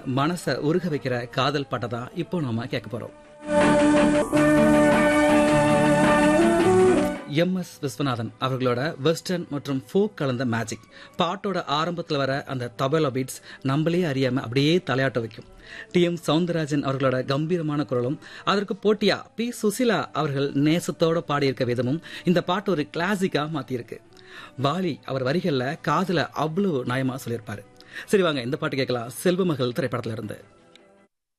மனசை உருக வைக்கிற காதல் பாட்டை தான் இப்போ நாம கேட்க போறோம் எம் எஸ் விஸ்வநாதன் அவர்களோட வெஸ்டர்ன் மற்றும் ஃபோக் கலந்த மேஜிக் பாட்டோட ஆரம்பத்தில் வர அந்த தபேலா பீட்ஸ் நம்மளே அறியாம அப்படியே தலையாட்ட வைக்கும் டி எம் சவுந்தரராஜன் அவர்களோட கம்பீரமான குரலும் அதற்கு போட்டியா பி சுசிலா அவர்கள் நேசத்தோட பாடியிருக்க விதமும் இந்த பாட்டு ஒரு கிளாசிக்கா மாத்திருக்கு வாலி அவர் வரிகள்ல காதுல அவ்வளவு நியாயமா சொல்லியிருப்பாரு சரி வாங்க இந்த பாட்டு கேட்கலாம் செல்வமகள் திரைப்படத்துல இருந்து